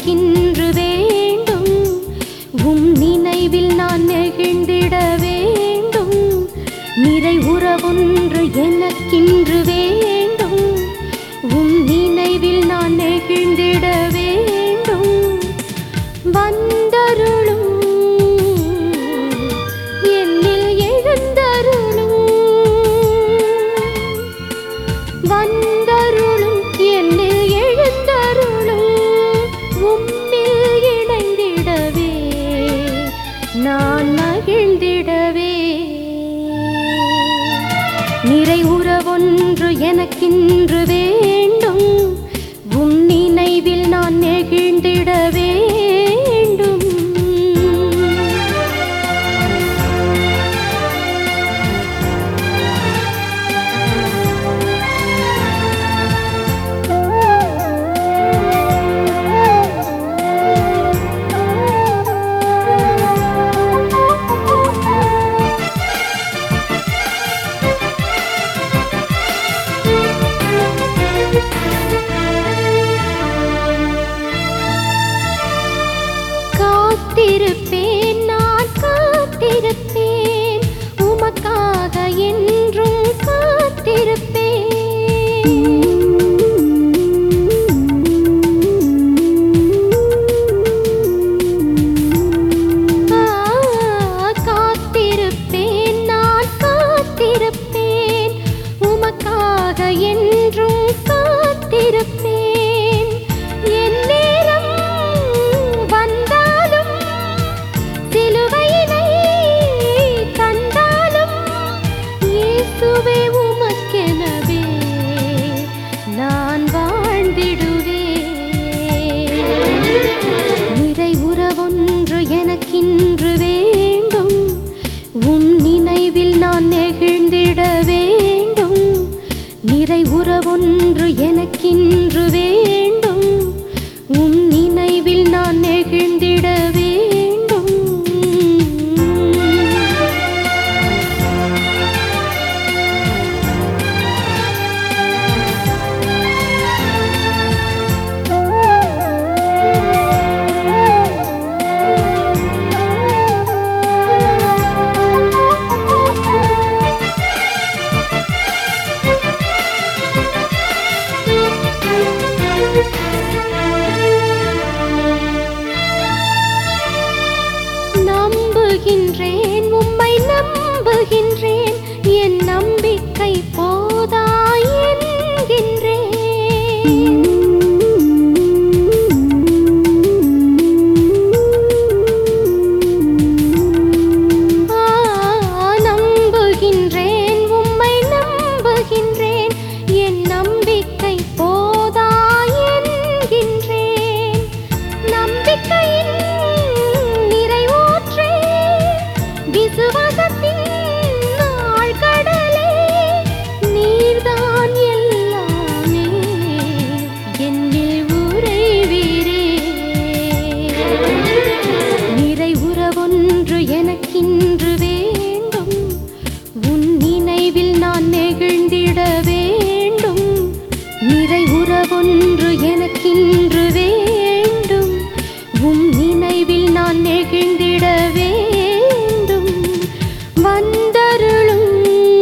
எனக்கின்று வேண்டும் உம் நினைவில் நான் நெகிழ்ந்திட வேண்டும் நிறை உறவொன்று எனக்கின்று வேண்டும் உம் நினைவில் நான் நெகிழ்ந்திட வேண்டும் வந்தருளும் என்னில் எழுந்தருளும் வந்தருளும் என்னில் எழுந்தருளும் உம்மில் இணைந்திடவே நான் மகிழ்ந்திடவே நிறை உறவொன்று எனக்கின்று வேண்டும் உம் நினைவில் நான் நெகிழ்ந்திட வேண்டும் காத்திருப்பேன் நான் காத்திருப்பேன் உமக்காக என்றும் காத்திருப்பேன் ஆ, காத்திருப்பேன் நான் காத்திருப்பேன் உமக்காக என்றும் காத்திருப்பேன் என் நேரம் வந்தாலும் சிலுவையினை கண்டாலும் இயேசுவே உமக்கெனவே நான் வாழ்ந்திடுவேன் நிறை உறவொன்று எனக்கின்று வேண்டும் உன் நினைவில் நான் நெகிழ்ந்திட வேண்டும் நிறை உறவொன்று எனக்கின்று வேண்டும் உன் நினைவில் நான் நெகிழ்ந்திட வேண்டும் நம்புகின்றேன் உம்மை நம்புகின்றேன் என் நம்பிக்கை போதாய் என்கின்றேன் ஆ, நம்புகின்றேன் உம்மை நம்புகின்றேன் என் நம்பிக்கை போதாய் என்கின்றேன் நம்பிக்கையின் நிறைவூற்றே விசுவாசத்தின் ஆழ்கடலே நீர்தான் எல்லாமே என்னில் உறைவீரே நிறை உறவொன்று எனக்கின்று வேண்டும் உன் நினைவில் நான் நெகிழ்ந்திட வேண்டும் நிறை உறவொன்று எனக்கின்று வேண்டும் உம் நினைவில் நான் நெகிழ்ந்திட வேண்டும் வந்தருளும்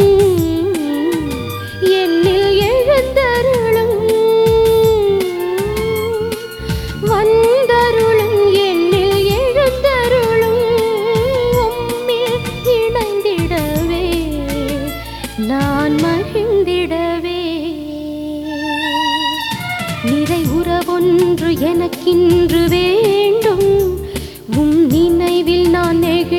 என்னில் எழுந்தருளும் வந்தருளும் என்னில் எழுந்தருளும் உம்மில் இணைந்திடவே நான் மகிழ்ந்திடவே நிறை உறவொன்று எனக்கின்று வேண்டும் உம் நினைவில் நான் நெகிழ்